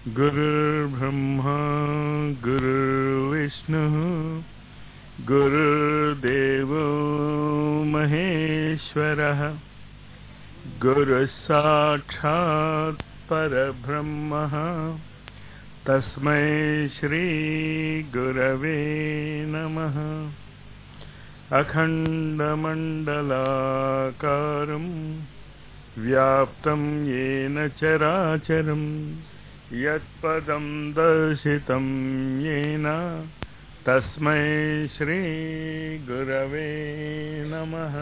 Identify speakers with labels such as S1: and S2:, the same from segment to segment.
S1: गुरुर्ब्रह्मा गुरुर्विष्णुः गुरुर्देवो महेश्वरः गुरुः साक्षात् परब्रह्मः तस्मै श्रीगुरवे नमः अखण्डमण्डलाकारम् व्याप्तं येन चराचरम् यत्पदं दर्शितं येन तस्मै श्रीगुरवे नमः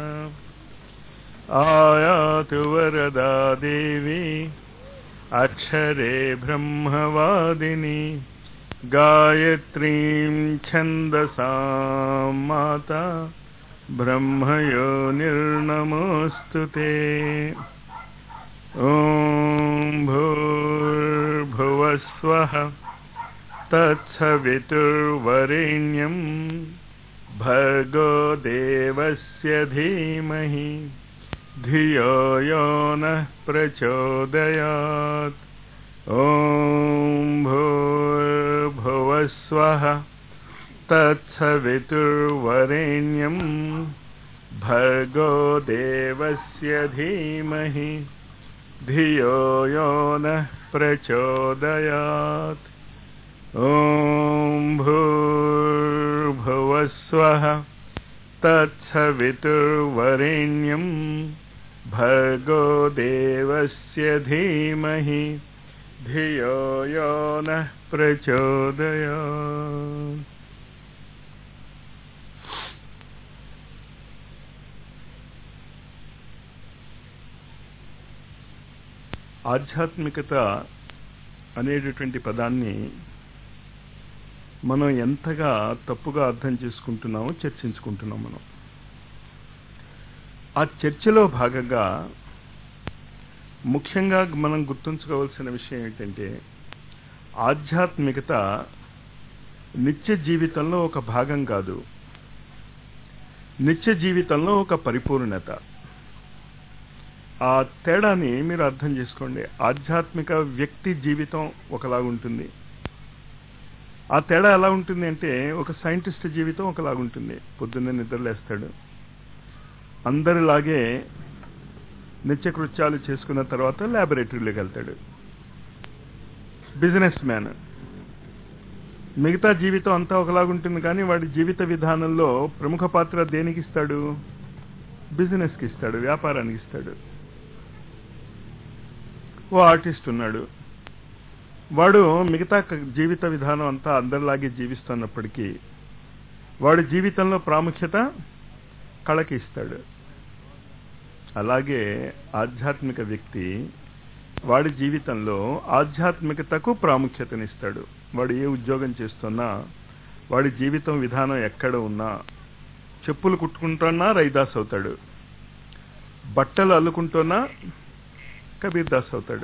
S1: आयातु वरदा देवी अक्षरे ब्रह्मवादिनी गायत्रीं छन्दसां माता ब्रह्मयो निर्नमोऽस्तु ते ॐ भूर्भुवस्वः तत्सवितुर्वरेण्यं भर्गो देवस्य धीमहि धियो यो नः प्रचोदयात् ॐ भूर्भुवस्वः तत्सवितुर्वरेण्यं भर्गो देवस्य धीमहि धियो यो नः प्रचोदयात् ॐ भूर्भुवस्वः तत्सवितुर्वरेण्यं भर्गो देवस्य धीमहि धियो यो नः प्रचोदयात् ఆధ్యాత్మికత అనేటటువంటి పదాన్ని మనం ఎంతగా తప్పుగా అర్థం చేసుకుంటున్నామో చర్చించుకుంటున్నాం మనం ఆ చర్చలో భాగంగా ముఖ్యంగా మనం గుర్తుంచుకోవాల్సిన విషయం ఏంటంటే ఆధ్యాత్మికత నిత్య జీవితంలో ఒక భాగం కాదు నిత్య జీవితంలో ఒక పరిపూర్ణత ఆ తేడాని మీరు అర్థం చేసుకోండి ఆధ్యాత్మిక వ్యక్తి జీవితం ఒకలాగుంటుంది ఆ తేడా ఎలా ఉంటుంది అంటే ఒక సైంటిస్ట్ జీవితం ఒకలాగుంటుంది పొద్దున్నే నిద్రలేస్తాడు అందరిలాగే నిత్యకృత్యాలు చేసుకున్న తర్వాత ల్యాబొరేటరీలోకి వెళ్తాడు బిజినెస్ మ్యాన్ మిగతా జీవితం అంతా ఒకలాగుంటుంది కానీ వాడి జీవిత విధానంలో ప్రముఖ పాత్ర దేనికి ఇస్తాడు బిజినెస్కి ఇస్తాడు వ్యాపారానికి ఇస్తాడు ఓ ఆర్టిస్ట్ ఉన్నాడు వాడు మిగతా జీవిత విధానం అంతా అందరిలాగే జీవిస్తున్నప్పటికీ వాడి జీవితంలో ప్రాముఖ్యత కళకి ఇస్తాడు అలాగే ఆధ్యాత్మిక వ్యక్తి వాడి జీవితంలో ఆధ్యాత్మికతకు ప్రాముఖ్యతనిస్తాడు వాడు ఏ ఉద్యోగం చేస్తున్నా వాడి జీవితం విధానం ఎక్కడ ఉన్నా చెప్పులు కుట్టుకుంటున్నా రైదాస్ అవుతాడు బట్టలు అల్లుకుంటున్నా కబీర్ దాస్ అవుతాడు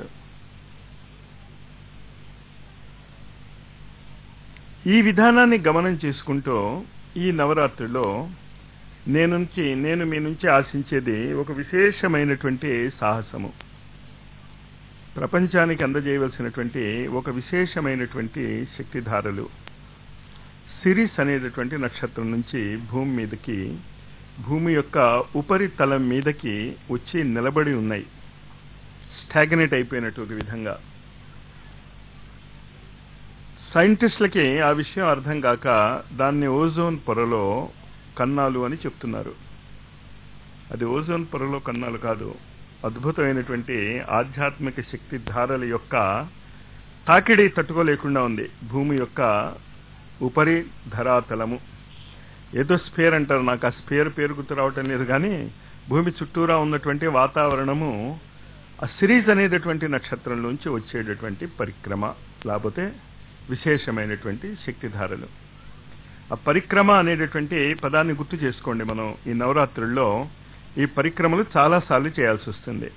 S1: ఈ విధానాన్ని గమనం చేసుకుంటూ ఈ నవరాత్రిలో నేనుంచి నేను మీ నుంచి ఆశించేది ఒక విశేషమైనటువంటి సాహసము ప్రపంచానికి అందజేయవలసినటువంటి ఒక విశేషమైనటువంటి శక్తిధారలు సిరిస్ అనేటటువంటి నక్షత్రం నుంచి భూమి మీదకి భూమి యొక్క ఉపరితలం మీదకి వచ్చి నిలబడి ఉన్నాయి స్టాగ్నేట్ అయిపోయినట్టు ఒక విధంగా సైంటిస్టులకి ఆ విషయం అర్థం కాక దాన్ని ఓజోన్ పొరలో కన్నాలు అని చెప్తున్నారు అది ఓజోన్ పొరలో కన్నాలు కాదు అద్భుతమైనటువంటి ఆధ్యాత్మిక శక్తి ధారల యొక్క తాకిడి తట్టుకోలేకుండా ఉంది భూమి యొక్క ఉపరి ధరాతలము ఏదో స్పేర్ అంటారు నాకు ఆ స్పేర్ పేరు గుర్తు రావటం లేదు కానీ భూమి చుట్టూరా ఉన్నటువంటి వాతావరణము ఆ సిరీస్ అనేటటువంటి నక్షత్రంలోంచి వచ్చేటటువంటి పరిక్రమ లేకపోతే విశేషమైనటువంటి శక్తిధారలు ఆ పరిక్రమ అనేటటువంటి పదాన్ని గుర్తు చేసుకోండి మనం ఈ నవరాత్రుల్లో ఈ పరిక్రమలు చాలాసార్లు చేయాల్సి వస్తుంది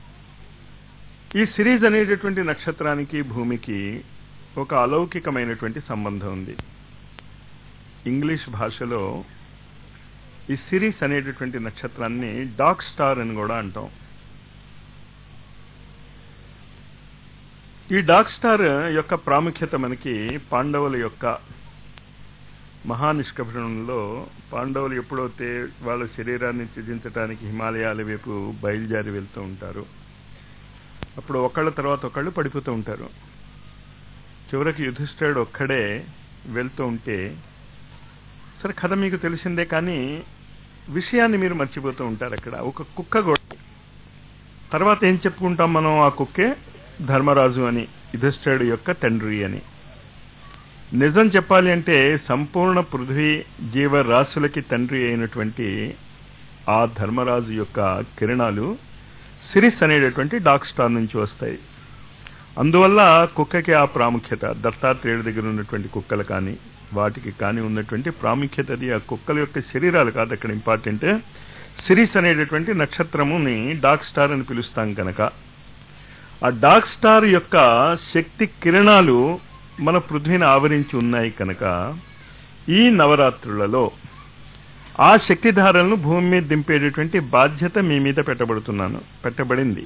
S1: ఈ సిరీస్ అనేటటువంటి నక్షత్రానికి భూమికి ఒక అలౌకికమైనటువంటి సంబంధం ఉంది ఇంగ్లీష్ భాషలో ఈ సిరీస్ అనేటటువంటి నక్షత్రాన్ని డాగ్ స్టార్ అని కూడా అంటాం ఈ డార్క్ స్టార్ యొక్క ప్రాముఖ్యత మనకి పాండవుల యొక్క మహానిష్కభరణంలో పాండవులు ఎప్పుడైతే వాళ్ళ శరీరాన్ని త్యజించడానికి హిమాలయాల వైపు బయలుదేరి వెళ్తూ ఉంటారు అప్పుడు ఒకళ్ళ తర్వాత ఒకళ్ళు పడిపోతూ ఉంటారు చివరికి యుధిష్ఠుడు ఒక్కడే వెళ్తూ ఉంటే సరే కథ మీకు తెలిసిందే కానీ విషయాన్ని మీరు మర్చిపోతూ ఉంటారు అక్కడ ఒక కుక్క కూడా తర్వాత ఏం చెప్పుకుంటాం మనం ఆ కుక్కే ధర్మరాజు అని యుధిష్ఠుడు యొక్క తండ్రి అని నిజం చెప్పాలి అంటే సంపూర్ణ పృథ్వీ జీవరాశులకి తండ్రి అయినటువంటి ఆ ధర్మరాజు యొక్క కిరణాలు సిరిస్ అనేటటువంటి డార్క్ స్టార్ నుంచి వస్తాయి అందువల్ల కుక్కకి ఆ ప్రాముఖ్యత దత్తాత్రేయుడి దగ్గర ఉన్నటువంటి కుక్కలు కానీ వాటికి కానీ ఉన్నటువంటి ప్రాముఖ్యత అది ఆ కుక్కల యొక్క శరీరాలు కాదు అక్కడ ఇంపార్టెంట్ సిరిస్ అనేటటువంటి నక్షత్రముని డార్క్ స్టార్ అని పిలుస్తాం కనుక ఆ డార్క్ స్టార్ యొక్క శక్తి కిరణాలు మన పృథ్వీని ఆవరించి ఉన్నాయి కనుక ఈ నవరాత్రులలో ఆ శక్తిధారలను భూమి మీద దింపేటటువంటి బాధ్యత మీ మీద పెట్టబడుతున్నాను పెట్టబడింది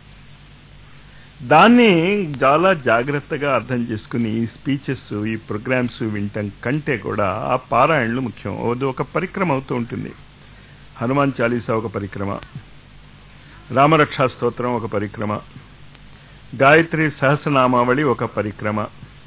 S1: దాన్ని చాలా జాగ్రత్తగా అర్థం చేసుకుని ఈ స్పీచెస్ ఈ ప్రోగ్రామ్స్ వినటం కంటే కూడా ఆ పారాయణలు ముఖ్యం అది ఒక పరిక్రమ అవుతూ ఉంటుంది హనుమాన్ చాలీసా ఒక పరిక్రమ రామరక్షా స్తోత్రం ఒక పరిక్రమ గాయత్రి సహస్రనామావళి ఒక పరిక్రమ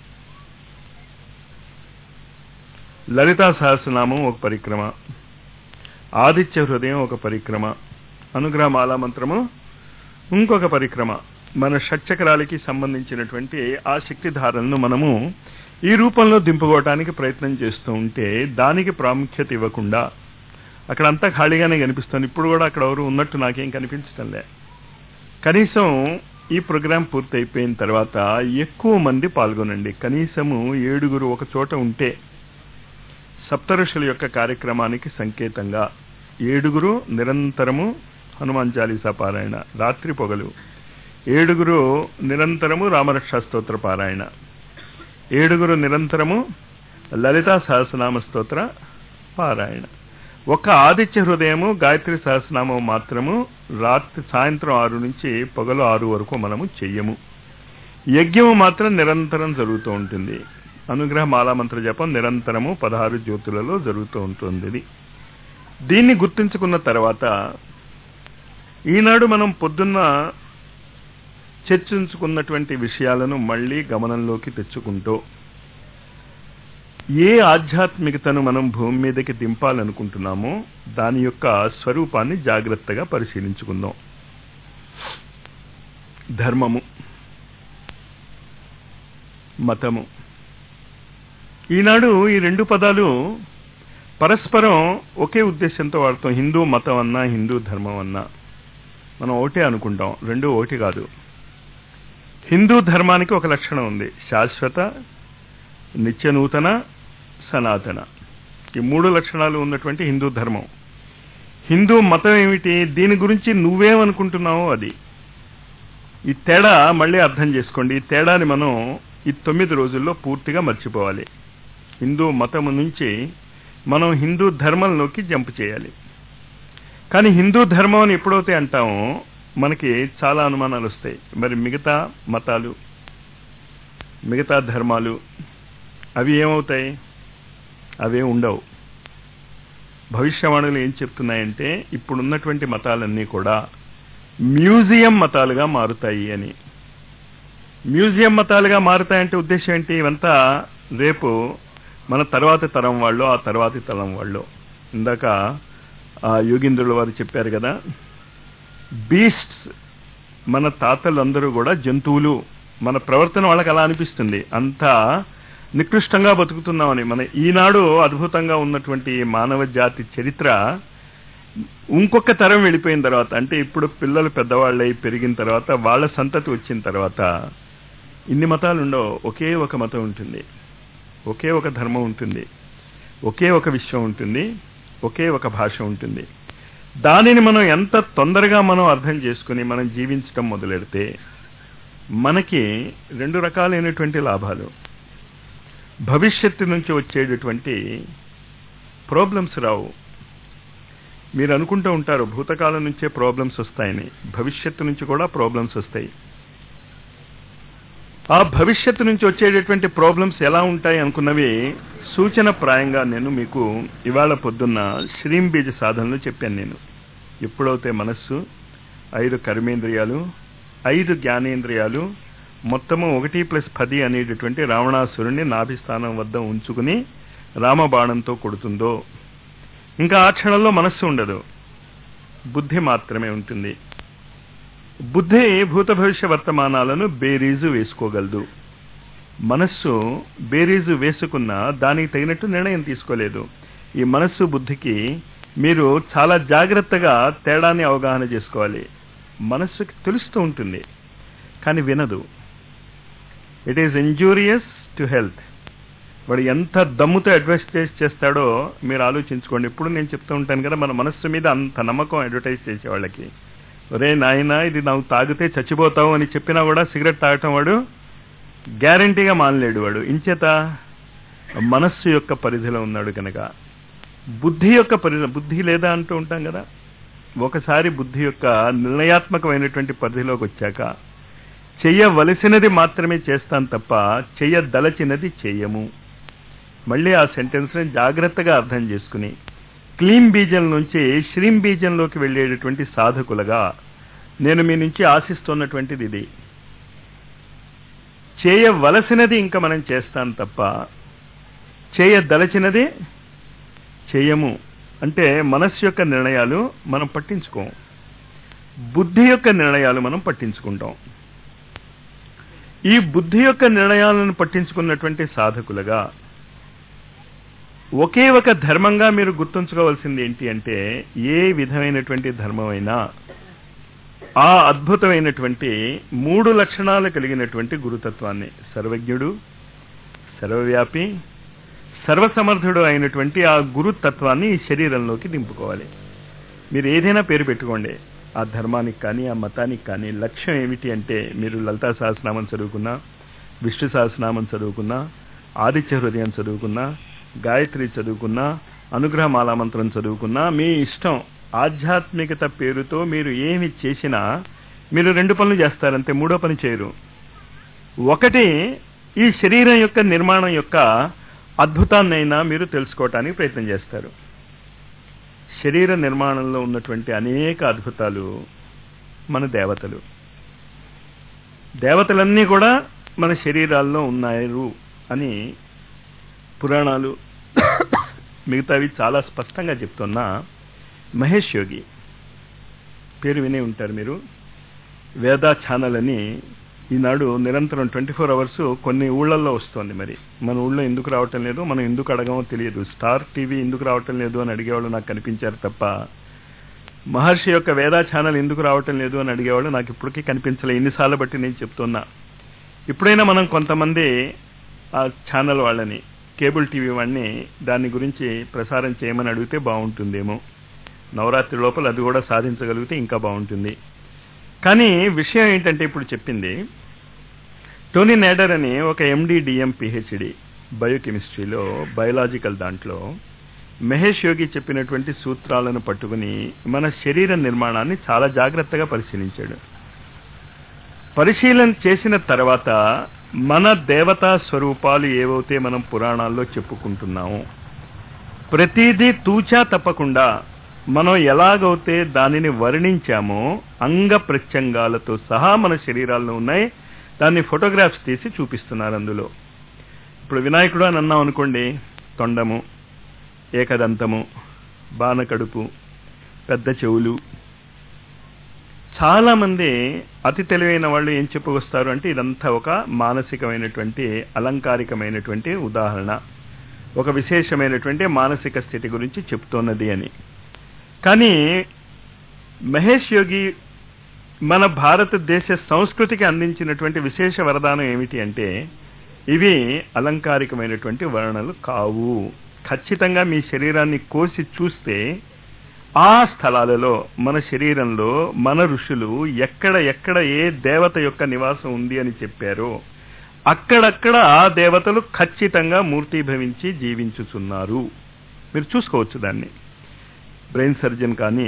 S1: లలితా సహస్రనామం ఒక పరిక్రమ ఆదిత్య హృదయం ఒక పరిక్రమ అనుగ్రహ మాలా మంత్రము ఇంకొక పరిక్రమ మన షట్చక్రాలకి సంబంధించినటువంటి ఆ శక్తి ధారలను మనము ఈ రూపంలో దింపుకోవటానికి ప్రయత్నం చేస్తూ ఉంటే దానికి ప్రాముఖ్యత ఇవ్వకుండా అక్కడ అంతా ఖాళీగానే కనిపిస్తుంది ఇప్పుడు కూడా అక్కడ ఎవరు ఉన్నట్టు నాకేం కనిపించటంలే కనీసం ఈ ప్రోగ్రాం పూర్తయిపోయిన తర్వాత ఎక్కువ మంది పాల్గొనండి కనీసము ఏడుగురు ఒక చోట ఉంటే సప్తఋషుల యొక్క కార్యక్రమానికి సంకేతంగా ఏడుగురు నిరంతరము హనుమాన్ చాలీసా పారాయణ రాత్రి పొగలు ఏడుగురు నిరంతరము రామరక్షా స్తోత్ర పారాయణ ఏడుగురు నిరంతరము లలితా సహస్రనామ స్తోత్ర పారాయణ ఒక ఆదిత్య హృదయము గాయత్రి సహస్రనామం మాత్రము రాత్రి సాయంత్రం ఆరు నుంచి పొగలు ఆరు వరకు మనము చెయ్యము యజ్ఞము మాత్రం నిరంతరం జరుగుతూ ఉంటుంది అనుగ్రహ మాలామంత్ర జపం నిరంతరము పదహారు జ్యోతులలో జరుగుతూ ఉంటుంది దీన్ని గుర్తుంచుకున్న తర్వాత ఈనాడు మనం పొద్దున్న చర్చించుకున్నటువంటి విషయాలను మళ్ళీ గమనంలోకి తెచ్చుకుంటూ ఏ ఆధ్యాత్మికతను మనం భూమి మీదకి దింపాలనుకుంటున్నామో దాని యొక్క స్వరూపాన్ని జాగ్రత్తగా పరిశీలించుకుందాం ధర్మము మతము ఈనాడు ఈ రెండు పదాలు పరస్పరం ఒకే ఉద్దేశంతో వాడతాం హిందూ మతం అన్నా హిందూ ధర్మం అన్నా మనం ఒకటే అనుకుంటాం రెండు ఒకటి కాదు హిందూ ధర్మానికి ఒక లక్షణం ఉంది శాశ్వత నిత్య నూతన సనాతన ఈ మూడు లక్షణాలు ఉన్నటువంటి హిందూ ధర్మం హిందూ మతం ఏమిటి దీని గురించి నువ్వేమనుకుంటున్నావో అది ఈ తేడా మళ్ళీ అర్థం చేసుకోండి ఈ తేడాని మనం ఈ తొమ్మిది రోజుల్లో పూర్తిగా మర్చిపోవాలి హిందూ మతము నుంచి మనం హిందూ ధర్మంలోకి జంప్ చేయాలి కానీ హిందూ ధర్మం అని ఎప్పుడైతే అంటామో మనకి చాలా అనుమానాలు వస్తాయి మరి మిగతా మతాలు మిగతా ధర్మాలు అవి ఏమవుతాయి అవే ఉండవు భవిష్యవాణులు ఏం చెప్తున్నాయంటే ఇప్పుడున్నటువంటి మతాలన్నీ కూడా మ్యూజియం మతాలుగా మారుతాయి అని మ్యూజియం మతాలుగా మారుతాయంటే ఉద్దేశం ఏంటి ఇవంతా రేపు మన తర్వాతి తరం వాళ్ళు ఆ తర్వాతి తరం వాళ్ళు ఇందాక ఆ యోగీంద్రుల వారు చెప్పారు కదా బీస్ట్స్ మన తాతలందరూ కూడా జంతువులు మన ప్రవర్తన వాళ్ళకి అలా అనిపిస్తుంది అంతా నికృష్టంగా బతుకుతున్నామని మన ఈనాడు అద్భుతంగా ఉన్నటువంటి మానవ జాతి చరిత్ర ఇంకొక తరం వెళ్ళిపోయిన తర్వాత అంటే ఇప్పుడు పిల్లలు పెద్దవాళ్ళై పెరిగిన తర్వాత వాళ్ళ సంతతి వచ్చిన తర్వాత ఇన్ని మతాలు ఉండవు ఒకే ఒక మతం ఉంటుంది ఒకే ఒక ధర్మం ఉంటుంది ఒకే ఒక విశ్వం ఉంటుంది ఒకే ఒక భాష ఉంటుంది దానిని మనం ఎంత తొందరగా మనం అర్థం చేసుకుని మనం జీవించటం మొదలెడితే మనకి రెండు రకాలైనటువంటి లాభాలు భవిష్యత్తు నుంచి వచ్చేటటువంటి ప్రాబ్లమ్స్ రావు మీరు అనుకుంటూ ఉంటారు భూతకాలం నుంచే ప్రాబ్లమ్స్ వస్తాయని భవిష్యత్తు నుంచి కూడా ప్రాబ్లమ్స్ వస్తాయి ఆ భవిష్యత్తు నుంచి వచ్చేటటువంటి ప్రాబ్లమ్స్ ఎలా ఉంటాయి అనుకున్నవి సూచన ప్రాయంగా నేను మీకు ఇవాళ పొద్దున్న శ్రీం బీజ సాధనలు చెప్పాను నేను ఎప్పుడైతే మనస్సు ఐదు కర్మేంద్రియాలు ఐదు జ్ఞానేంద్రియాలు మొత్తము ఒకటి ప్లస్ పది అనేటటువంటి రావణాసురుణ్ణి నాభిస్థానం వద్ద ఉంచుకుని రామబాణంతో కొడుతుందో ఇంకా ఆ క్షణంలో మనస్సు ఉండదు బుద్ధి మాత్రమే ఉంటుంది బుద్ధి భూత భవిష్య వర్తమానాలను బేరీజు వేసుకోగలదు మనస్సు బేరీజు వేసుకున్న దానికి తగినట్టు నిర్ణయం తీసుకోలేదు ఈ మనస్సు బుద్ధికి మీరు చాలా జాగ్రత్తగా తేడాన్ని అవగాహన చేసుకోవాలి మనస్సుకి తెలుస్తూ ఉంటుంది కానీ వినదు it is injurious to health వాడు ఎంత దమ్ముతో అడ్వర్టైజ్ చేస్తాడో మీరు ఆలోచించుకోండి ఇప్పుడు నేను చెప్తూ ఉంటాను కదా మన మనస్సు మీద అంత నమ్మకం అడ్వర్టైజ్ చేసే వాళ్ళకి ఒరే నాయన ఇది నాకు తాగితే చచ్చిపోతావు అని చెప్పినా కూడా సిగరెట్ తాగటం వాడు గ్యారంటీగా మానలేడు వాడు ఇంచేత మనస్సు యొక్క పరిధిలో ఉన్నాడు కనుక బుద్ధి యొక్క పరిధి బుద్ధి లేదా అంటూ ఉంటాం కదా ఒకసారి బుద్ధి యొక్క నిర్ణయాత్మకమైనటువంటి పరిధిలోకి వచ్చాక చెయ్యవలసినది మాత్రమే చేస్తాం తప్ప చెయ్యదలచినది చెయ్యము మళ్ళీ ఆ సెంటెన్స్ని జాగ్రత్తగా అర్థం చేసుకుని క్లీం బీజం నుంచి శ్రీం బీజంలోకి వెళ్ళేటటువంటి సాధకులుగా నేను మీ నుంచి ఆశిస్తున్నటువంటిది ఇది చేయవలసినది ఇంకా మనం చేస్తాం తప్ప చేయదలచినది చేయము అంటే మనస్సు యొక్క నిర్ణయాలు మనం పట్టించుకోం బుద్ధి యొక్క నిర్ణయాలు మనం పట్టించుకుంటాం ఈ బుద్ధి యొక్క నిర్ణయాలను పట్టించుకున్నటువంటి సాధకులుగా ఒకే ఒక ధర్మంగా మీరు గుర్తుంచుకోవాల్సింది ఏంటి అంటే ఏ విధమైనటువంటి ధర్మమైనా ఆ అద్భుతమైనటువంటి మూడు లక్షణాలు కలిగినటువంటి గురుతత్వాన్ని సర్వజ్ఞుడు సర్వవ్యాపి సర్వసమర్థుడు అయినటువంటి ఆ గురుతత్వాన్ని ఈ శరీరంలోకి దింపుకోవాలి మీరు ఏదైనా పేరు పెట్టుకోండి ఆ ధర్మానికి కానీ ఆ మతానికి కానీ లక్ష్యం ఏమిటి అంటే మీరు లలితా సహస్రనామం చదువుకున్నా విష్ణు సహస్రనామం చదువుకున్నా ఆదిత్య హృదయం చదువుకున్నా గాయత్రి చదువుకున్నా అనుగ్రహ మాలామంత్రం చదువుకున్నా మీ ఇష్టం ఆధ్యాత్మికత పేరుతో మీరు ఏమి చేసినా మీరు రెండు పనులు చేస్తారంతే మూడో పని చేయరు ఒకటి ఈ శరీరం యొక్క నిర్మాణం యొక్క అద్భుతాన్నైనా మీరు తెలుసుకోవటానికి ప్రయత్నం చేస్తారు శరీర నిర్మాణంలో ఉన్నటువంటి అనేక అద్భుతాలు మన దేవతలు దేవతలన్నీ కూడా మన శరీరాల్లో ఉన్నారు అని పురాణాలు మిగతావి చాలా స్పష్టంగా చెప్తున్నా మహేష్ యోగి పేరు వినే ఉంటారు మీరు వేదా ఛానల్ అని ఈనాడు నిరంతరం ట్వంటీ ఫోర్ అవర్స్ కొన్ని ఊళ్ళల్లో వస్తుంది మరి మన ఊళ్ళో ఎందుకు రావటం లేదు మనం ఎందుకు అడగమో తెలియదు స్టార్ టీవీ ఎందుకు రావటం లేదు అని అడిగేవాళ్ళు నాకు కనిపించారు తప్ప మహర్షి యొక్క వేదా ఛానల్ ఎందుకు రావటం లేదు అని అడిగేవాళ్ళు నాకు ఇప్పటికీ కనిపించలే ఎన్నిసార్లు బట్టి నేను చెప్తున్నా ఇప్పుడైనా మనం కొంతమంది ఆ ఛానల్ వాళ్ళని కేబుల్ టీవీ వాడిని దాని గురించి ప్రసారం చేయమని అడిగితే బాగుంటుందేమో నవరాత్రి లోపల అది కూడా సాధించగలిగితే ఇంకా బాగుంటుంది కానీ విషయం ఏంటంటే ఇప్పుడు చెప్పింది టోనీ నేడర్ అని ఒక ఎండిడిఎం పిహెచ్డి బయోకెమిస్ట్రీలో బయోలాజికల్ దాంట్లో మహేష్ యోగి చెప్పినటువంటి సూత్రాలను పట్టుకుని మన శరీర నిర్మాణాన్ని చాలా జాగ్రత్తగా పరిశీలించాడు పరిశీలన చేసిన తర్వాత మన దేవతా స్వరూపాలు ఏవైతే మనం పురాణాల్లో చెప్పుకుంటున్నామో ప్రతిదీ తూచా తప్పకుండా మనం ఎలాగైతే దానిని వర్ణించామో అంగ ప్రత్యంగాలతో సహా మన శరీరాల్లో ఉన్నాయి దాన్ని ఫోటోగ్రాఫ్స్ తీసి చూపిస్తున్నారు అందులో ఇప్పుడు వినాయకుడు అని అన్నాం అనుకోండి తొండము ఏకదంతము బాణకడుపు పెద్ద చెవులు చాలా మంది అతి తెలివైన వాళ్ళు ఏం చెప్పుకొస్తారు అంటే ఇదంతా ఒక మానసికమైనటువంటి అలంకారికమైనటువంటి ఉదాహరణ ఒక విశేషమైనటువంటి మానసిక స్థితి గురించి చెప్తున్నది అని కానీ మహేష్ యోగి మన భారతదేశ సంస్కృతికి అందించినటువంటి విశేష వరదానం ఏమిటి అంటే ఇవి అలంకారికమైనటువంటి వర్ణనలు కావు ఖచ్చితంగా మీ శరీరాన్ని కోసి చూస్తే ఆ స్థలాలలో మన శరీరంలో మన ఋషులు ఎక్కడ ఎక్కడ ఏ దేవత యొక్క నివాసం ఉంది అని చెప్పారో అక్కడక్కడ ఆ దేవతలు ఖచ్చితంగా మూర్తిభవించి జీవించుచున్నారు మీరు చూసుకోవచ్చు దాన్ని బ్రెయిన్ సర్జన్ కానీ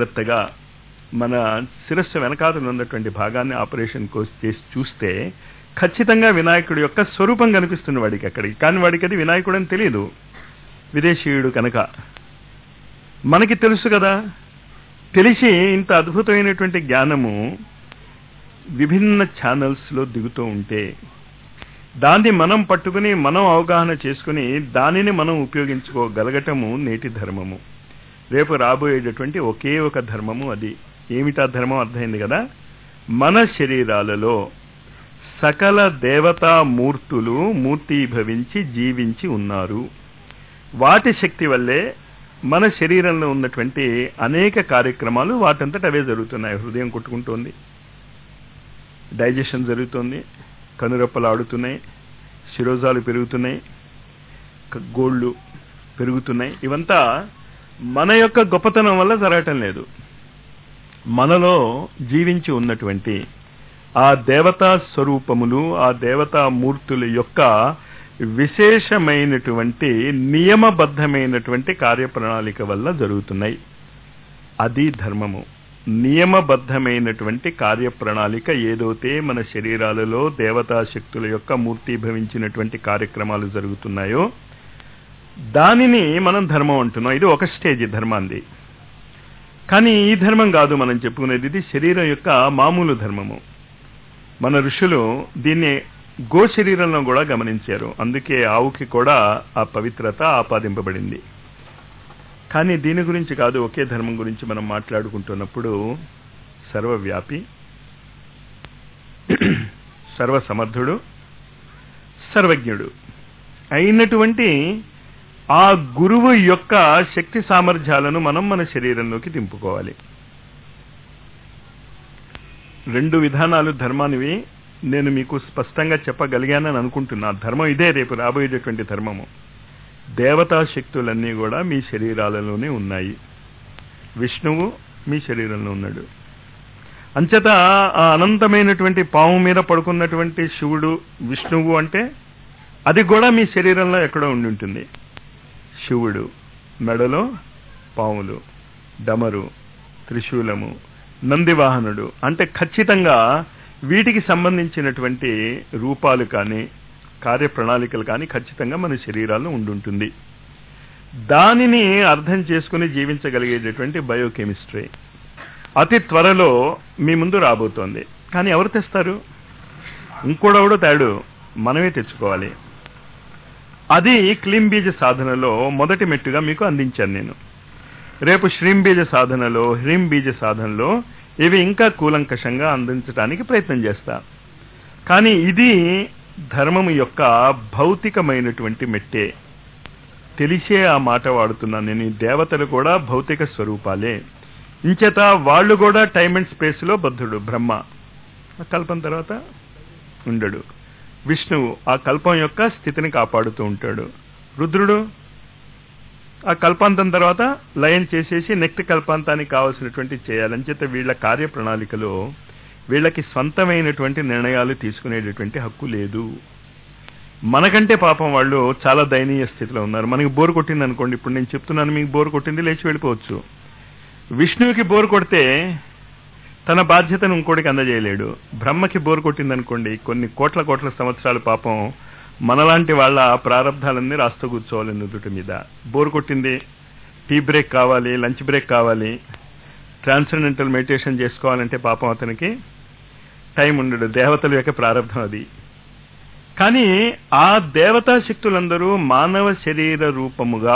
S1: జాగ్రత్తగా మన శిరస్సు వెనకాతలు ఉన్నటువంటి భాగాన్ని ఆపరేషన్ కోర్స్ చేసి చూస్తే ఖచ్చితంగా వినాయకుడి యొక్క స్వరూపం కనిపిస్తుంది వాడికి అక్కడికి కానీ వాడికి అది వినాయకుడు అని తెలియదు విదేశీయుడు కనుక మనకి తెలుసు కదా తెలిసి ఇంత అద్భుతమైనటువంటి జ్ఞానము విభిన్న ఛానల్స్లో దిగుతూ ఉంటే దాన్ని మనం పట్టుకుని మనం అవగాహన చేసుకుని దానిని మనం ఉపయోగించుకోగలగటము నేటి ధర్మము రేపు రాబోయేటటువంటి ఒకే ఒక ధర్మము అది ఏమిటా ధర్మం అర్థమైంది కదా మన శరీరాలలో సకల దేవతా మూర్తులు మూర్తీభవించి జీవించి ఉన్నారు వాటి శక్తి వల్లే మన శరీరంలో ఉన్నటువంటి అనేక కార్యక్రమాలు వాటంతట అవే జరుగుతున్నాయి హృదయం కొట్టుకుంటోంది డైజెషన్ జరుగుతోంది కనురెప్పలు ఆడుతున్నాయి శిరోజాలు పెరుగుతున్నాయి క- గోళ్ళు పెరుగుతున్నాయి ఇవంతా మన యొక్క గొప్పతనం వల్ల జరగటం లేదు మనలో జీవించి ఉన్నటువంటి ఆ దేవతా స్వరూపములు ఆ దేవతా మూర్తుల యొక్క విశేషమైనటువంటి నియమబద్ధమైనటువంటి కార్యప్రణాళిక వల్ల జరుగుతున్నాయి అది ధర్మము నియమబద్ధమైనటువంటి కార్యప్రణాళిక ఏదైతే మన శరీరాలలో దేవతా శక్తుల యొక్క మూర్తిభవించినటువంటి కార్యక్రమాలు జరుగుతున్నాయో దానిని మనం ధర్మం అంటున్నాం ఇది ఒక స్టేజ్ ధర్మాంది కానీ ఈ ధర్మం కాదు మనం చెప్పుకునేది ఇది శరీరం యొక్క మామూలు ధర్మము మన ఋషులు దీన్ని గో శరీరంలో కూడా గమనించారు అందుకే ఆవుకి కూడా ఆ పవిత్రత ఆపాదింపబడింది కానీ దీని గురించి కాదు ఒకే ధర్మం గురించి మనం మాట్లాడుకుంటున్నప్పుడు సర్వవ్యాపి సర్వసమర్థుడు సర్వజ్ఞుడు అయినటువంటి ఆ గురువు యొక్క శక్తి సామర్థ్యాలను మనం మన శరీరంలోకి దింపుకోవాలి రెండు విధానాలు ధర్మానివి నేను మీకు స్పష్టంగా చెప్పగలిగానని అనుకుంటున్నా ధర్మం ఇదే రేపు రాబోయేటటువంటి ధర్మము దేవతా శక్తులన్నీ కూడా మీ శరీరాలలోనే ఉన్నాయి విష్ణువు మీ శరీరంలో ఉన్నాడు అంచేత ఆ అనంతమైనటువంటి పాము మీద పడుకున్నటువంటి శివుడు విష్ణువు అంటే అది కూడా మీ శరీరంలో ఎక్కడో ఉండి ఉంటుంది శివుడు మెడలో పాములు డమరు త్రిశూలము నందివాహనుడు అంటే ఖచ్చితంగా వీటికి సంబంధించినటువంటి రూపాలు కానీ కార్యప్రణాళికలు కానీ ఖచ్చితంగా మన శరీరాల్లో ఉండుంటుంది దానిని అర్థం చేసుకుని జీవించగలిగేటటువంటి బయోకెమిస్ట్రీ అతి త్వరలో మీ ముందు రాబోతోంది కానీ ఎవరు తెస్తారు ఇంకోడెవడో తేడు మనమే తెచ్చుకోవాలి అది క్లీం బీజ సాధనలో మొదటి మెట్టుగా మీకు అందించాను నేను రేపు శ్రీం బీజ సాధనలో హ్రీం బీజ సాధనలో ఇవి ఇంకా కూలంకషంగా అందించడానికి ప్రయత్నం చేస్తా కానీ ఇది ధర్మము యొక్క భౌతికమైనటువంటి మెట్టే తెలిసే ఆ మాట వాడుతున్నాను నేను ఈ దేవతలు కూడా భౌతిక స్వరూపాలే ఇంచేత వాళ్ళు కూడా టైం అండ్ స్పేస్ లో బద్ధుడు బ్రహ్మ ఆ కల్పం తర్వాత ఉండడు విష్ణువు ఆ కల్పం యొక్క స్థితిని కాపాడుతూ ఉంటాడు రుద్రుడు ఆ కల్పాంతం తర్వాత లయం చేసేసి నెక్స్ట్ కల్పాంతానికి కావాల్సినటువంటి చేయాలి అంచేత వీళ్ళ కార్యప్రణాళికలో వీళ్ళకి స్వంతమైనటువంటి నిర్ణయాలు తీసుకునేటటువంటి హక్కు లేదు మనకంటే పాపం వాళ్ళు చాలా దయనీయ స్థితిలో ఉన్నారు మనకి బోర్ కొట్టింది అనుకోండి ఇప్పుడు నేను చెప్తున్నాను మీకు బోర్ కొట్టింది లేచి వెళ్ళిపోవచ్చు విష్ణువుకి బోర్ కొడితే తన బాధ్యతను ఇంకోటికి అందజేయలేడు బ్రహ్మకి బోర్ కొట్టింది అనుకోండి కొన్ని కోట్ల కోట్ల సంవత్సరాలు పాపం మనలాంటి వాళ్ళ ప్రారంధాలన్నీ రాస్తూ కూర్చోవాలి నుదుటి మీద బోర్ కొట్టింది టీ బ్రేక్ కావాలి లంచ్ బ్రేక్ కావాలి ట్రాన్సెండెంటల్ మెడిటేషన్ చేసుకోవాలంటే పాపం అతనికి టైం ఉండడు దేవతల యొక్క ప్రారంభం అది కానీ ఆ దేవతా శక్తులందరూ మానవ శరీర రూపముగా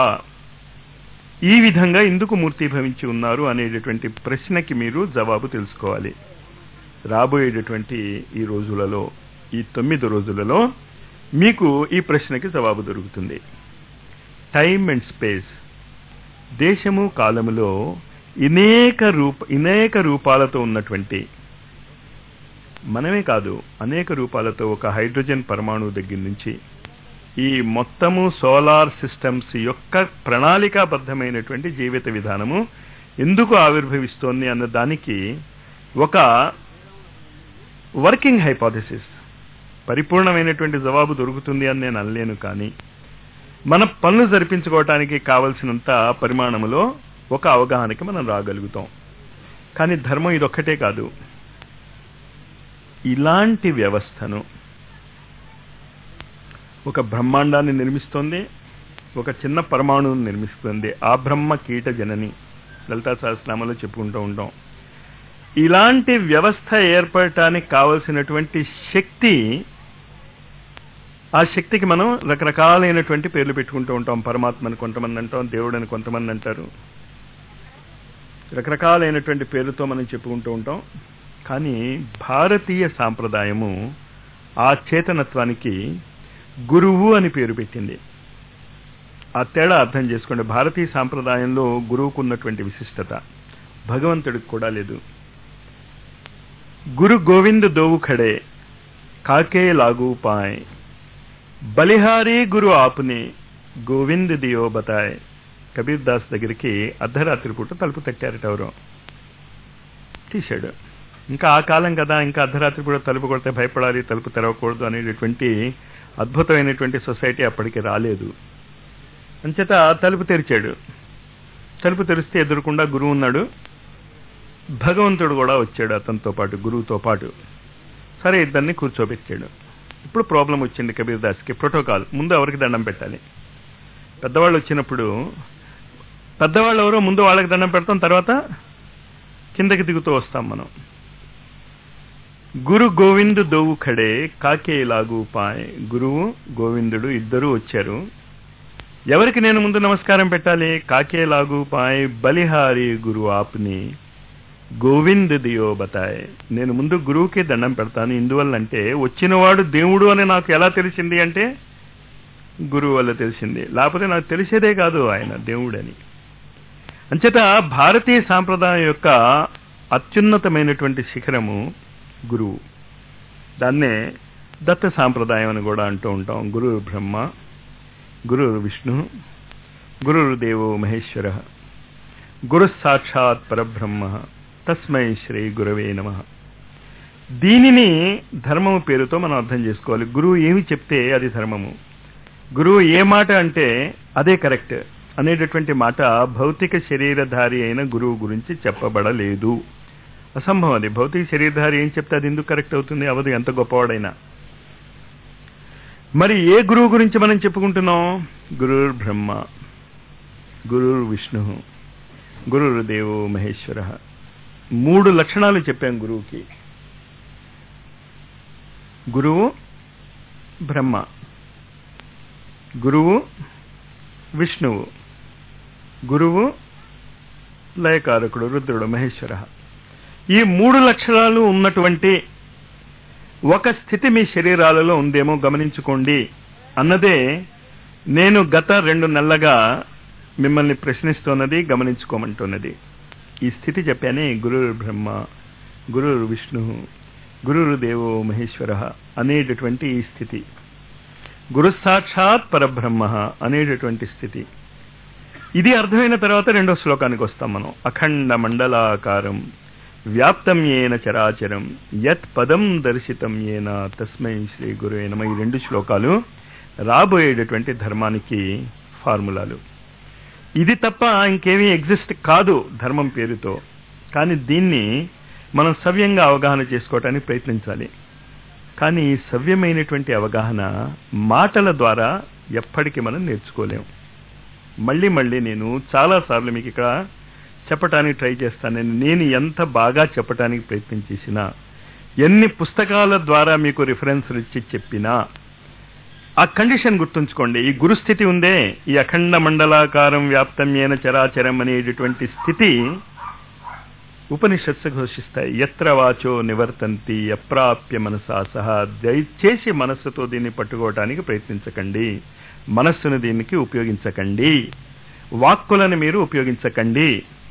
S1: ఈ విధంగా ఎందుకు మూర్తిభవించి ఉన్నారు అనేటటువంటి ప్రశ్నకి మీరు జవాబు తెలుసుకోవాలి రాబోయేటటువంటి ఈ రోజులలో ఈ తొమ్మిది రోజులలో మీకు ఈ ప్రశ్నకి జవాబు దొరుకుతుంది టైం అండ్ స్పేస్ దేశము కాలములో అనేక రూప అనేక రూపాలతో ఉన్నటువంటి మనమే కాదు అనేక రూపాలతో ఒక హైడ్రోజన్ పరమాణువు దగ్గర నుంచి ఈ మొత్తము సోలార్ సిస్టమ్స్ యొక్క ప్రణాళికాబద్ధమైనటువంటి జీవిత విధానము ఎందుకు ఆవిర్భవిస్తోంది అన్న దానికి ఒక వర్కింగ్ హైపోథెసిస్ పరిపూర్ణమైనటువంటి జవాబు దొరుకుతుంది అని నేను అనలేను కానీ మన పనులు జరిపించుకోవటానికి కావలసినంత పరిమాణములో ఒక అవగాహనకి మనం రాగలుగుతాం కానీ ధర్మం ఇదొక్కటే కాదు ఇలాంటి వ్యవస్థను ఒక బ్రహ్మాండాన్ని నిర్మిస్తోంది ఒక చిన్న పరమాణువుని నిర్మిస్తుంది ఆ బ్రహ్మ కీట జనని లలితా సహస్రనామంలో చెప్పుకుంటూ ఉంటాం ఇలాంటి వ్యవస్థ ఏర్పడటానికి కావలసినటువంటి శక్తి ఆ శక్తికి మనం రకరకాలైనటువంటి పేర్లు పెట్టుకుంటూ ఉంటాం పరమాత్మని కొంతమంది అంటాం దేవుడని కొంతమంది అంటారు రకరకాలైనటువంటి పేర్లతో మనం చెప్పుకుంటూ ఉంటాం కానీ భారతీయ సాంప్రదాయము ఆ చేతనత్వానికి గురువు అని పేరు పెట్టింది ఆ తేడా అర్థం చేసుకోండి భారతీయ సాంప్రదాయంలో గురువుకు ఉన్నటువంటి విశిష్టత భగవంతుడికి కూడా లేదు గురు గోవింద్ దోవు ఖడే కాకే లాగు పాయ్ బలిహారీ గురు ఆపుని గోవింద్ దియో బతాయ్ కబీర్ దాస్ దగ్గరికి అర్ధరాత్రి పూట తలుపు తట్టారట ఎవరో తీశాడు ఇంకా ఆ కాలం కదా ఇంకా అర్ధరాత్రి పూట తలుపు కొడితే భయపడాలి తలుపు తెరవకూడదు అనేటటువంటి అద్భుతమైనటువంటి సొసైటీ అప్పటికి రాలేదు అంచేత తలుపు తెరిచాడు తలుపు తెరిస్తే ఎదురుకుండా గురువు ఉన్నాడు భగవంతుడు కూడా వచ్చాడు అతనితో పాటు గురువుతో పాటు సరే ఇద్దరిని కూర్చోబెట్టాడు ఇప్పుడు ప్రాబ్లం వచ్చింది కబీర్ దాస్కి ప్రోటోకాల్ ముందు ఎవరికి దండం పెట్టాలి పెద్దవాళ్ళు వచ్చినప్పుడు పెద్దవాళ్ళు ఎవరో ముందు వాళ్ళకి దండం పెడతాం తర్వాత కిందకి దిగుతూ వస్తాం మనం గురు గోవింద్ దోవు ఖడే కాకే లాగు పాయ్ గురువు గోవిందుడు ఇద్దరు వచ్చారు ఎవరికి నేను ముందు నమస్కారం పెట్టాలి కాకే లాగు పాయ్ బలిహారి గురు ఆప్ని గోవింద్ దియో బతాయ్ నేను ముందు గురువుకి దండం పెడతాను ఇందువల్లంటే వచ్చినవాడు దేవుడు అని నాకు ఎలా తెలిసింది అంటే గురువు వల్ల తెలిసింది లేకపోతే నాకు తెలిసేదే కాదు ఆయన దేవుడని అంచేత భారతీయ సాంప్రదాయం యొక్క అత్యున్నతమైనటువంటి శిఖరము గురువు దాన్నే దత్త సాంప్రదాయం అని కూడా అంటూ ఉంటాం గురువు బ్రహ్మ గురువు విష్ణు గురువు దేవో మహేశ్వర గురు సాక్షాత్ పరబ్రహ్మ తస్మై శ్రీ గురవే నమ దీనిని ధర్మము పేరుతో మనం అర్థం చేసుకోవాలి గురువు ఏమి చెప్తే అది ధర్మము గురువు ఏ మాట అంటే అదే కరెక్ట్ అనేటటువంటి మాట భౌతిక శరీరధారి అయిన గురువు గురించి చెప్పబడలేదు అసంభవం అది భౌతిక శరీరధారి ఏం చెప్తే అది ఎందుకు కరెక్ట్ అవుతుంది అవదు ఎంత గొప్పవాడైనా మరి ఏ గురువు గురించి మనం చెప్పుకుంటున్నాం గురుర్ బ్రహ్మ గురుర్ విష్ణు గురుర్ దేవో మహేశ్వర మూడు లక్షణాలు చెప్పాం గురువుకి గురువు బ్రహ్మ గురువు విష్ణువు గురువు లయకారకుడు రుద్రుడు మహేశ్వర ఈ మూడు లక్షణాలు ఉన్నటువంటి ఒక స్థితి మీ శరీరాలలో ఉందేమో గమనించుకోండి అన్నదే నేను గత రెండు నెలలుగా మిమ్మల్ని ప్రశ్నిస్తున్నది గమనించుకోమంటున్నది ఈ స్థితి చెప్పానే గురు బ్రహ్మ గురు విష్ణు గురు దేవో మహేశ్వర అనేటటువంటి ఈ స్థితి గురు సాక్షాత్ పరబ్రహ్మ అనేటటువంటి స్థితి ఇది అర్థమైన తర్వాత రెండో శ్లోకానికి వస్తాం మనం అఖండ మండలాకారం వ్యాప్తం ఏన చరాచరం యత్ పదం దర్శితం ఏన తస్మై శ్రీ గురు నమ ఈ రెండు శ్లోకాలు రాబోయేటటువంటి ధర్మానికి ఫార్ములాలు ఇది తప్ప ఇంకేమీ ఎగ్జిస్ట్ కాదు ధర్మం పేరుతో కానీ దీన్ని మనం సవ్యంగా అవగాహన చేసుకోవటానికి ప్రయత్నించాలి కానీ ఈ సవ్యమైనటువంటి అవగాహన మాటల ద్వారా ఎప్పటికీ మనం నేర్చుకోలేం మళ్ళీ మళ్ళీ నేను చాలాసార్లు మీకు ఇక్కడ చెప్పటానికి ట్రై చేస్తాను నేను ఎంత బాగా చెప్పటానికి ప్రయత్నం చేసినా ఎన్ని పుస్తకాల ద్వారా మీకు రిఫరెన్స్లు ఇచ్చి చెప్పినా ఆ కండిషన్ గుర్తుంచుకోండి ఈ గురుస్థితి ఉందే ఈ అఖండ మండలాకారం వ్యాప్తమ్యేన చరాచరం అనేటటువంటి స్థితి ఉపనిషత్సు ఘోషిస్తాయి ఎత్ర వాచో నివర్తంతి అప్రాప్య మనసా సహా దయచేసి మనస్సుతో దీన్ని పట్టుకోవటానికి ప్రయత్నించకండి మనస్సును దీనికి ఉపయోగించకండి వాక్కులను మీరు ఉపయోగించకండి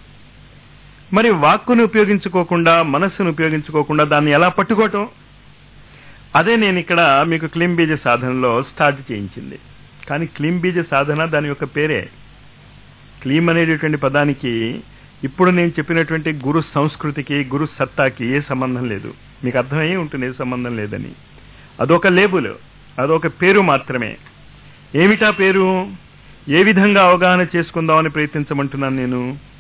S1: మరి వాక్కును ఉపయోగించుకోకుండా మనస్సును ఉపయోగించుకోకుండా దాన్ని ఎలా పట్టుకోవటం అదే నేను ఇక్కడ మీకు క్లీం బీజ సాధనలో స్టార్ట్ చేయించింది కానీ క్లీం బీజ సాధన దాని యొక్క పేరే క్లీం అనేటటువంటి పదానికి ఇప్పుడు నేను చెప్పినటువంటి గురు సంస్కృతికి గురు సత్తాకి ఏ సంబంధం లేదు మీకు అర్థమయ్యే ఉంటుంది ఏ సంబంధం లేదని అదొక లేబుల్ అదొక పేరు మాత్రమే ఏమిటా పేరు ఏ విధంగా అవగాహన చేసుకుందామని ప్రయత్నించమంటున్నాను నేను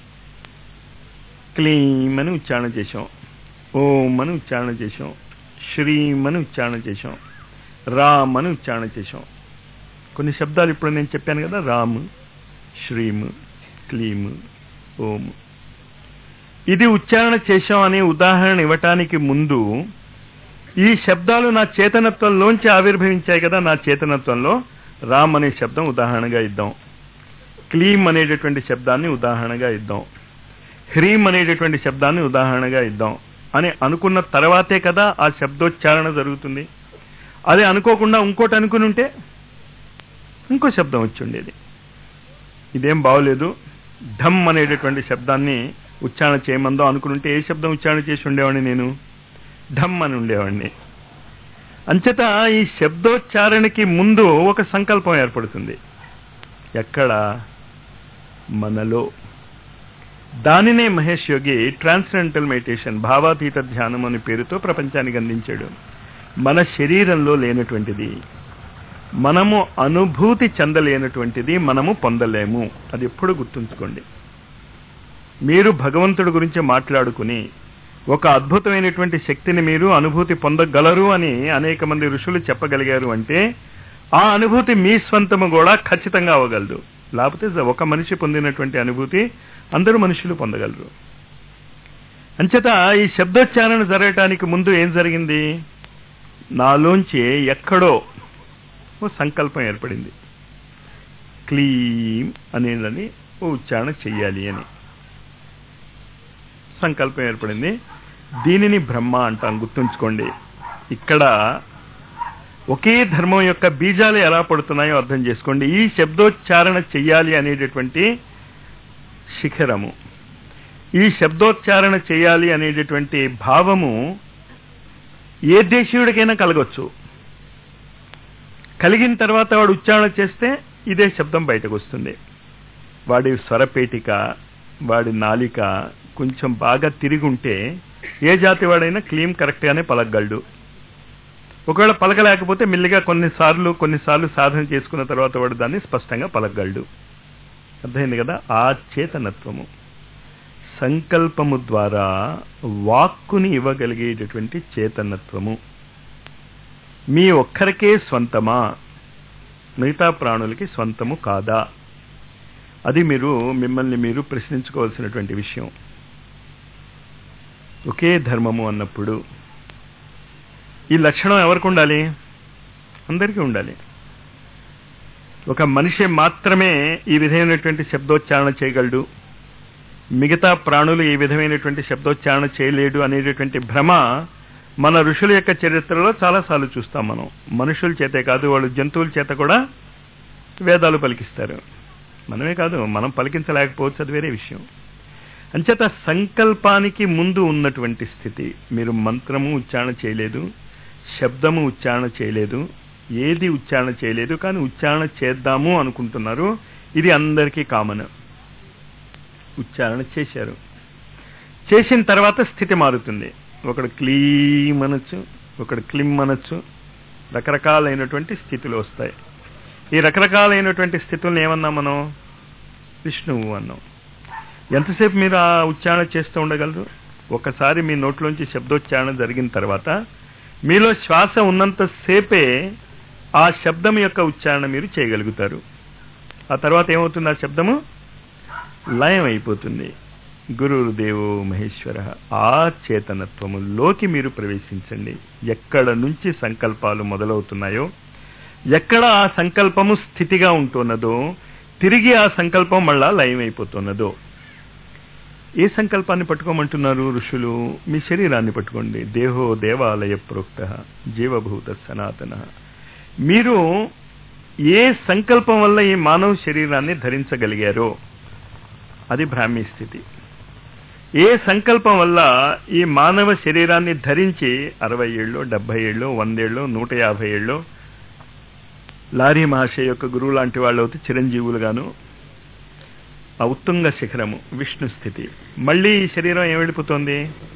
S1: క్లీం అని ఉచ్చారణ చేశాం ఓం అని ఉచ్చారణ చేశాం శ్రీం అని ఉచ్చారణ చేశాం రామ్ అని ఉచ్చారణ చేశాం కొన్ని శబ్దాలు ఇప్పుడు నేను చెప్పాను కదా రామ్ శ్రీమ్ క్లీమ్ ఓం ఇది ఉచ్చారణ చేశాం అనే ఉదాహరణ ఇవ్వటానికి ముందు ఈ శబ్దాలు నా చేతనత్వంలోంచి ఆవిర్భవించాయి కదా నా చేతనత్వంలో రామ్ అనే శబ్దం ఉదాహరణగా ఇద్దాం క్లీమ్ అనేటటువంటి శబ్దాన్ని ఉదాహరణగా ఇద్దాం హ్రీమ్ అనేటటువంటి శబ్దాన్ని ఉదాహరణగా ఇద్దాం అని అనుకున్న తర్వాతే కదా ఆ శబ్దోచ్చారణ జరుగుతుంది అది అనుకోకుండా ఇంకోటి అనుకుని ఉంటే ఇంకో శబ్దం వచ్చి ఉండేది ఇదేం బాగోలేదు ఢమ్ అనేటటువంటి శబ్దాన్ని ఉచ్చారణ చేయమందో అనుకుంటే ఏ శబ్దం ఉచ్చారణ చేసి ఉండేవాడిని నేను ఢమ్ అని ఉండేవాడిని అంచేత ఈ శబ్దోచ్చారణకి ముందు ఒక సంకల్పం ఏర్పడుతుంది ఎక్కడ మనలో దానినే మహేష్ యోగి ట్రాన్స్డెంటల్ మెడిటేషన్ భావాతీత ధ్యానం అనే పేరుతో ప్రపంచానికి అందించాడు మన శరీరంలో లేనటువంటిది మనము అనుభూతి చెందలేనటువంటిది మనము పొందలేము అది ఎప్పుడు గుర్తుంచుకోండి మీరు భగవంతుడి గురించి మాట్లాడుకుని ఒక అద్భుతమైనటువంటి శక్తిని మీరు అనుభూతి పొందగలరు అని అనేక మంది ఋషులు చెప్పగలిగారు అంటే ఆ అనుభూతి మీ స్వంతము కూడా ఖచ్చితంగా అవ్వగలదు లేకపోతే ఒక మనిషి పొందినటువంటి అనుభూతి అందరూ మనుషులు పొందగలరు అంచేత ఈ శబ్దోచ్చారణ జరగటానికి ముందు ఏం జరిగింది నాలోంచి ఎక్కడో ఓ సంకల్పం ఏర్పడింది క్లీం అనేదని ఓ ఉచ్చారణ చెయ్యాలి అని సంకల్పం ఏర్పడింది దీనిని బ్రహ్మ అంటాం గుర్తుంచుకోండి ఇక్కడ ఒకే ధర్మం యొక్క బీజాలు ఎలా పడుతున్నాయో అర్థం చేసుకోండి ఈ శబ్దోచ్చారణ చెయ్యాలి అనేటటువంటి శిఖరము ఈ శబ్దోచ్చారణ చేయాలి అనేటటువంటి భావము ఏ దేశీయుడికైనా కలగొచ్చు కలిగిన తర్వాత వాడు ఉచ్చారణ చేస్తే ఇదే శబ్దం బయటకు వస్తుంది వాడి స్వరపేటిక వాడి నాలిక కొంచెం బాగా తిరిగి ఉంటే ఏ జాతి వాడైనా క్లీమ్ కరెక్ట్గానే పలకగలడు ఒకవేళ పలకలేకపోతే మెల్లిగా కొన్నిసార్లు కొన్నిసార్లు సాధన చేసుకున్న తర్వాత వాడు దాన్ని స్పష్టంగా పలకగలడు అర్థమైంది కదా ఆ చేతనత్వము సంకల్పము ద్వారా వాక్కుని ఇవ్వగలిగేటటువంటి చేతనత్వము మీ ఒక్కరికే స్వంతమా మిగతా ప్రాణులకి స్వంతము కాదా అది మీరు మిమ్మల్ని మీరు ప్రశ్నించుకోవాల్సినటువంటి విషయం ఒకే ధర్మము అన్నప్పుడు ఈ లక్షణం ఎవరికి ఉండాలి అందరికీ ఉండాలి ఒక మనిషి మాత్రమే ఈ విధమైనటువంటి శబ్దోచ్చారణ చేయగలడు మిగతా ప్రాణులు ఈ విధమైనటువంటి శబ్దోచ్చారణ చేయలేడు అనేటటువంటి భ్రమ మన ఋషుల యొక్క చరిత్రలో చాలాసార్లు చూస్తాం మనం మనుషుల చేతే కాదు వాళ్ళు జంతువుల చేత కూడా వేదాలు పలికిస్తారు మనమే కాదు మనం పలికించలేకపోవచ్చు అది వేరే విషయం అంచేత సంకల్పానికి ముందు ఉన్నటువంటి స్థితి మీరు మంత్రము ఉచ్చారణ చేయలేదు శబ్దము ఉచ్చారణ చేయలేదు ఏది ఉచ్చారణ చేయలేదు కానీ ఉచ్చారణ చేద్దాము అనుకుంటున్నారు ఇది అందరికీ కామన్ ఉచ్చారణ చేశారు చేసిన తర్వాత స్థితి మారుతుంది ఒకడు క్లీమ్ అనొచ్చు ఒకడు క్లిమ్ అనొచ్చు రకరకాలైనటువంటి స్థితులు వస్తాయి ఈ రకరకాలైనటువంటి స్థితులను ఏమన్నాం మనం విష్ణువు అన్నాం ఎంతసేపు మీరు ఆ ఉచ్చారణ చేస్తూ ఉండగలరు ఒకసారి మీ నోట్లోంచి శబ్దోచ్చారణ జరిగిన తర్వాత మీలో శ్వాస ఉన్నంతసేపే ఆ శబ్దం యొక్క ఉచ్చారణ మీరు చేయగలుగుతారు ఆ తర్వాత ఏమవుతుంది ఆ శబ్దము లయం అయిపోతుంది గురుదేవో మహేశ్వర ఆ చేతనత్వములోకి మీరు ప్రవేశించండి ఎక్కడ నుంచి సంకల్పాలు మొదలవుతున్నాయో ఎక్కడ ఆ సంకల్పము స్థితిగా ఉంటున్నదో తిరిగి ఆ సంకల్పం మళ్ళా లయం అయిపోతున్నదో ఏ సంకల్పాన్ని పట్టుకోమంటున్నారు ఋషులు మీ శరీరాన్ని పట్టుకోండి దేహో దేవాలయ ప్రోక్త జీవభూత సనాతన మీరు ఏ సంకల్పం వల్ల ఈ మానవ శరీరాన్ని ధరించగలిగారో అది బ్రాహ్మీ స్థితి ఏ సంకల్పం వల్ల ఈ మానవ శరీరాన్ని ధరించి అరవై ఏళ్ళు డెబ్బై ఏళ్ళు వందేళ్ళు నూట యాభై ఏళ్ళు లారీ మహాశయ యొక్క గురువు లాంటి వాళ్ళు అయితే చిరంజీవులుగాను ఆ ఉత్తుంగ శిఖరము విష్ణు స్థితి మళ్ళీ ఈ శరీరం ఏం వెళ్ళిపోతుంది